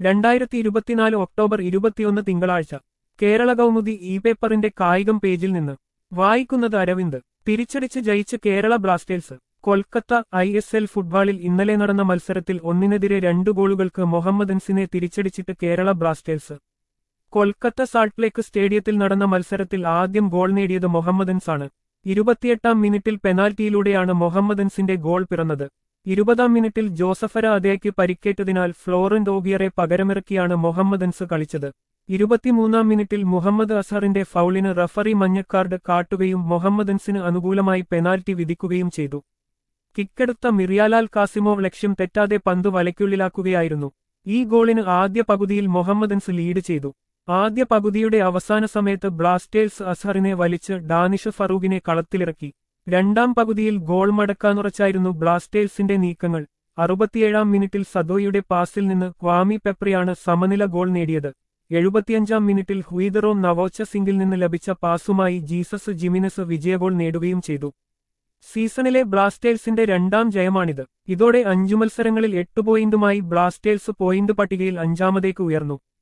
രണ്ടായിരത്തി ഇരുപത്തിനാല് ഒക്ടോബർ ഇരുപത്തിയൊന്ന് തിങ്കളാഴ്ച കേരള കൗമുദി ഇ പേപ്പറിന്റെ കായികം പേജിൽ നിന്ന് വായിക്കുന്നത് അരവിന്ദ് തിരിച്ചടിച്ച് ജയിച്ച് Kerala Blasters Kolkata I S L ഫുട്ബോളിൽ ഇന്നലെ നടന്ന മത്സരത്തിൽ ഒന്നിനെതിരെ രണ്ട് ഗോളുകൾക്ക് മൊഹമ്മദൻസിനെ തിരിച്ചടിച്ചിട്ട് കേരള ബ്ലാസ്റ്റേഴ്സ് കൊൽക്കത്ത സാൾട്ട്ലേക്ക് സ്റ്റേഡിയത്തിൽ നടന്ന മത്സരത്തിൽ ആദ്യം ഗോൾ നേടിയത് മൊഹമ്മദൻസാണ് ഇരുപത്തിയെട്ടാം മിനിറ്റിൽ പെനാൽറ്റിയിലൂടെയാണ് മൊഹമ്മദൻസിന്റെ ഗോൾ പിറന്നത് ഇരുപതാം മിനിറ്റിൽ ജോസഫര അതേക്ക് പരിക്കേറ്റതിനാൽ ഫ്ലോറന്റ് ഓഗിയറെ പകരമിറക്കിയാണ് മൊഹമ്മദൻസ് കളിച്ചത് ഇരുപത്തിമൂന്നാം മിനിറ്റിൽ മുഹമ്മദ് അസറിന്റെ ഫൗളിന് റഫറി മഞ്ഞക്കാർഡ് കാട്ടുകയും മൊഹമ്മദൻസിന് അനുകൂലമായി പെനാൽറ്റി വിധിക്കുകയും ചെയ്തു കിക്കെടുത്ത മിറിയാലാൽ കാസിമോവ് ലക്ഷ്യം തെറ്റാതെ പന്ത് വലയ്ക്കുള്ളിലാക്കുകയായിരുന്നു ഈ ഗോളിന് ആദ്യ പകുതിയിൽ മൊഹമ്മദൻസ് ലീഡ് ചെയ്തു ആദ്യ പകുതിയുടെ അവസാന സമയത്ത് ബ്ലാസ്റ്റേഴ്സ് അസറിനെ വലിച്ച് ഡാനിഷ് ഫറൂഖിനെ കളത്തിലിറക്കി രണ്ടാം പകുതിയിൽ ഗോൾ മടക്കാനുറച്ചായിരുന്നു ബ്ലാസ്റ്റേഴ്സിന്റെ നീക്കങ്ങൾ അറുപത്തിയേഴാം മിനിറ്റിൽ സദോയുടെ പാസിൽ നിന്ന് ക്വാമി പെപ്രിയാണ് സമനില ഗോൾ നേടിയത് എഴുപത്തിയഞ്ചാം മിനിറ്റിൽ ഹുയിദറോ നവോച്ച സിംഗിൽ നിന്ന് ലഭിച്ച പാസുമായി ജീസസ് ജിമിനസ് വിജയഗോൾ നേടുകയും ചെയ്തു സീസണിലെ ബ്ലാസ്റ്റേഴ്സിന്റെ രണ്ടാം ജയമാണിത് ഇതോടെ അഞ്ചു മത്സരങ്ങളിൽ എട്ട് പോയിന്റുമായി ബ്ലാസ്റ്റേഴ്സ് പോയിന്റ് പട്ടികയിൽ അഞ്ചാമതേക്ക് ഉയർന്നു